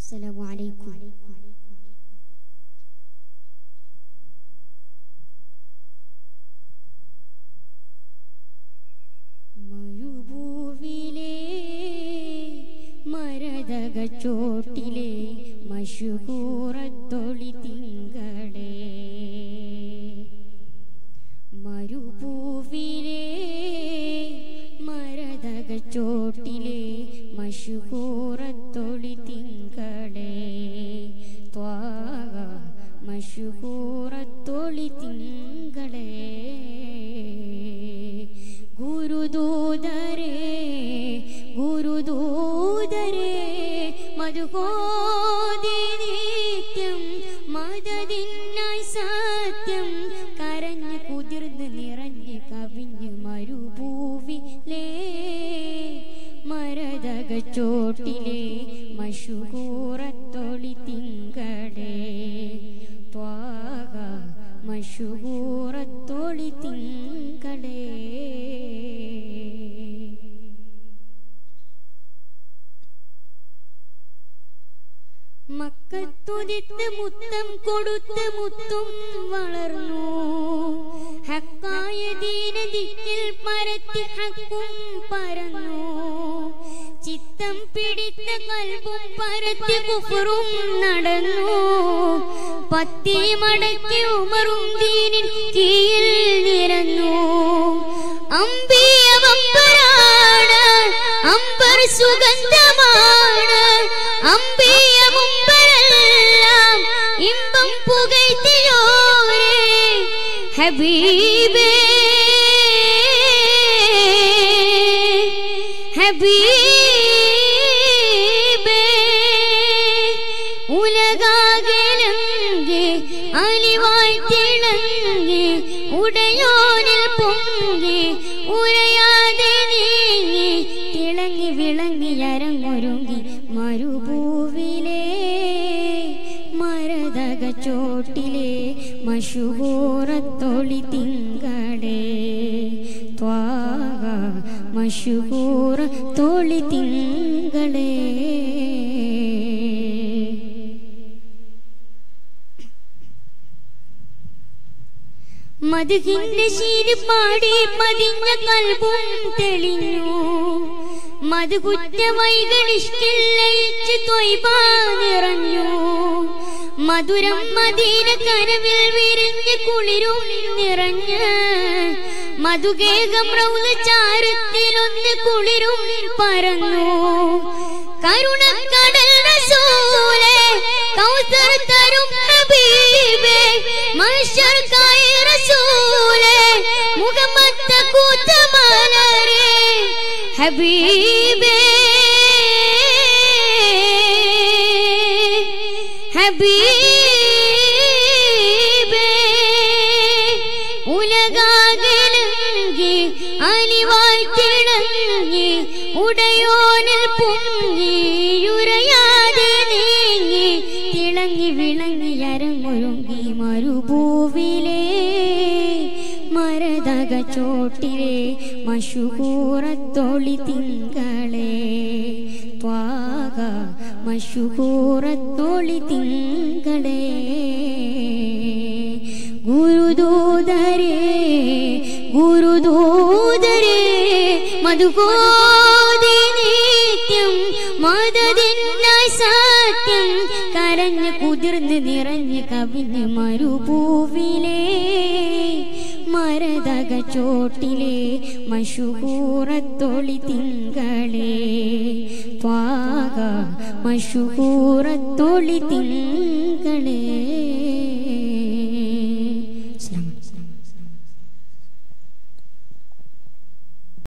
السلام عليكم മരുഭൂവിലെ മരതകച്ചോട്ടിലെ മഷുകൂറത്തൊളി തിങ്കളേ മരുഭൂവിലെ മരതകച്ചോട്ടിലെ മഷുകൂറത്തൊളി തിങ്കളേ ത്വാക മഷുകൂറത്തൊളി തിങ്കളേ ഗുരുദൂതരേ ഗുരുദൂതരേ മധുകോതി നിത്യം മദതിനായി സത്യം കരഞ്ഞ് കുതിർന്ന് നിറഞ്ഞ് കവിഞ്ഞ് മരുഭൂവിലേ മരതകച്ചോട്ടിലെ മഷുകൂറത്തൊളി തിങ്കളേ ത്വാക മഷുകൂറത്തൊളി തിങ്കളേ മക്കത്തുതിത്ത് മുത്തം കൊടുത്ത് മുത്തും വളർന്നു ഹക്കായ ദീനദിക്കിൽ പരത്തി ഹക്കും പരന്നു ചിത്തം പിടിത്ത കൽബും പരത്തി കുഫറും നടന്നു പത്തി മടക്കി ഉമറും ദീനിൻ കീഴിൽ നിരന്നു അമ്പിയ വമ്പരാണ് അമ്പർ സുഗന്ധമാണ് അമ്പിയ മുമ്പരെല്ലാം ഇമ്പം പുകഴ്ത്തിയോരേ ഹബീബേ ഹബീബേ ഉലകാകലങ്കി അലിവായി തിളങ്ങി ഉടയോനിൽ പൊങ്ങി ഉരയാതെ നീങ്ങി തിളങ്ങി വിളങ്ങി അരങ്ങൊരുങ്ങി മരുഭൂവിലെ മരതക ചോട്ടിലെ മഷുകൂറത്തൊളി തിങ്കളേ ത്വാക മഷുകൂറ തൊളി തിങ്കളേ മധുകിന്റെ ശീല് പാടി പതിഞ്ഞ കൽബും തെളിഞ്ഞു മധുകുറ്റ വൈകളിഷ്ടിൽ ലയിച്ച് ത്വയ്ബ നിറഞ്ഞു മധുരം മദീന കരവിൽ വിരിഞ്ഞ് കുളിരും നിറഞ്ഞ് മധുകേകം റൗല ചാരത്തിലൊന്ന് കുളിരും പരന്നു കരുണക്കടൽ റസൂലേ കൗസർ തരും ഹബീബേ മഹ്ശർ കായ റസൂലേ മുഖമത്ത കൂത്തമലരേ ഹബീബേ ഹബീബേ ഉലകാകലങ്കി അലിവായി തിളങ്ങി ഉടയോനിൽ പൊങ്ങി ഉരയാതെ നീങ്ങി തിളങ്ങി വിളങ്ങി അരങ്ങൊരുങ്ങി മരുഭൂവിലെ മരതക ചോട്ടിലെ മഷുകൂറത്തൊളി തിങ്കളേ ത്വാക മഷുകൂറത്തൊളി തിങ്കളേ ഗുരുദൂതരേ ഗുരുദൂതരേ മധുകോതി നിത്യം മദതിനായി സത്യം കരഞ്ഞ് കുതിർന്ന് നിറഞ്ഞ് കവിഞ്ഞ് മരുഭൂവിലെ മരതക ചോട്ടിലെ മഷുകൂറത്തൊളി തിങ്കളേ ത്വാക മഷുകൂറത്തൊളി തിങ്കളേ